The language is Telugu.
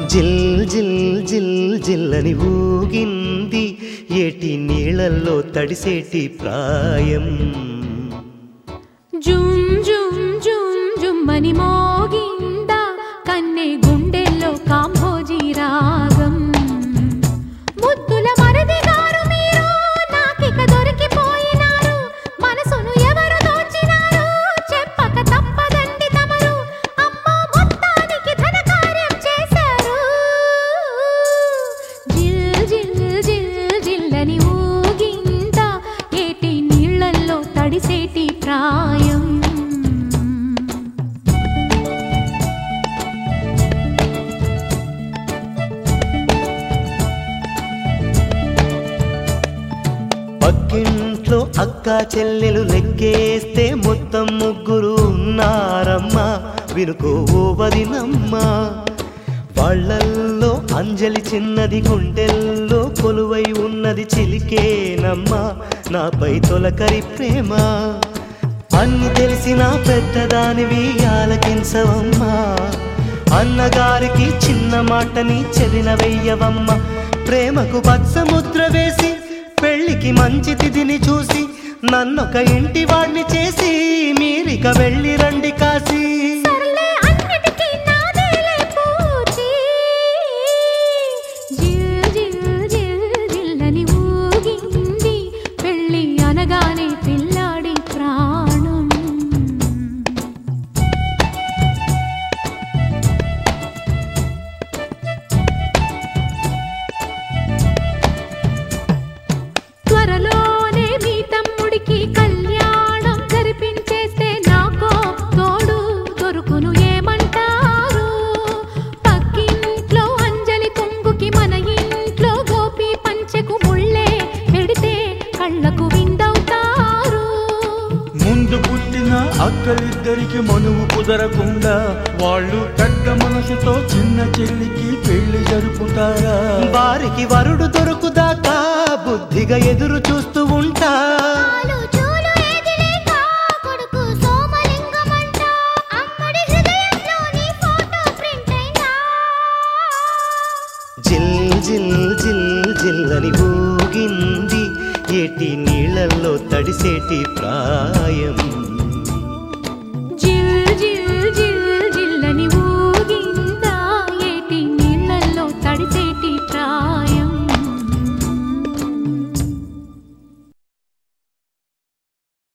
జిల్ జిల్ జిల్ జిల్లని ఊగింది ఏటి నీళ్ళల్లో తడిసేటి ప్రాయం జుమ్ జుమ్ జుమ్ జుమ్మని మోగిందా కన్నె గుండెల్లో కాంభోజీ రాగం ముద్దుల మరది గారు మీరు నాకిక దొరికిపోయినారు మనసును ఎవరు దోచినారు చెప్పక తప్పదండి తమరు అమ్మో మొత్తానికి ధన కార్యం చేశారు జిల్ జిల్ జిల్ జిల్లని ఊగిందా ఏటి నీళ్ళల్లో తడిసేటి ప్రాయం పక్కింట్లో అక్క చెల్లెలు లెక్కేస్తే మొత్తం ముగ్గురు ఉన్నారమ్మా వినుకో ఓ వదినమ్మా వాళ్ళల్లో అంజలి చిన్నది గుండెల్లో కొలువై ఉన్నది చిలికేనమ్మా నాపై తొలకరి ప్రేమ అన్ని తెలిసిన పెద్దదానివి ఆలకించవమ్మా అన్నగారికి చిన్న మాటని చెదిన వెయ్యవమ్మ ప్రేమకు పచ్చముద్ర వేసి పెళ్లికి మంచి తిథిని చూసి నన్నొక ఇంటి వాడిని చేసి మీరిక వెళ్ళి రండి కాశీ సర్లే అన్నిటికీ నాదేలే పూచి జిల్ జిల్ జిల్ జిల్లని ఊగింది పెళ్ళి అనగానే పిల్లాడి ప్రాణం త్వరలోనే మీ తమ్ముడికి కళ్యాణం జరిపించేస్తే నాకో తోడు దొరుకును ఏమంటారు పక్కింట్లో అంజలి కొంగుకి మన ఇంట్లో గోపి పంచెకు ముళ్ళే పెడితే కళ్ళకు విందవుతారు ముందు పుట్టిన అక్కలిద్దరికి మనువు కుదరకుండా వాళ్ళు పెద్ద మనసుతో చిన్న చెల్లికి పెళ్లి జరుపుతారా వారికి వరుడు దొరుకుదాకా బుద్ధిగా ఎదురు చూస్తూ ఉంటా ఆలు చూలు ఏది లేక కొడుకు సోమలింగమంట అమ్మడి హృదయంలోని ఫోటో ప్రింట్ అయినా జిల్ జిల్ జిల్ జిల్లని ఊగింది ఏటి నీళ్ళల్లో తడిసేటి ప్రాయం జిల్ జిల్ జిల్ జిల్లని ఊగిందా ఏటి నీళ్ళల్లో తడిసేటి ప్రాయం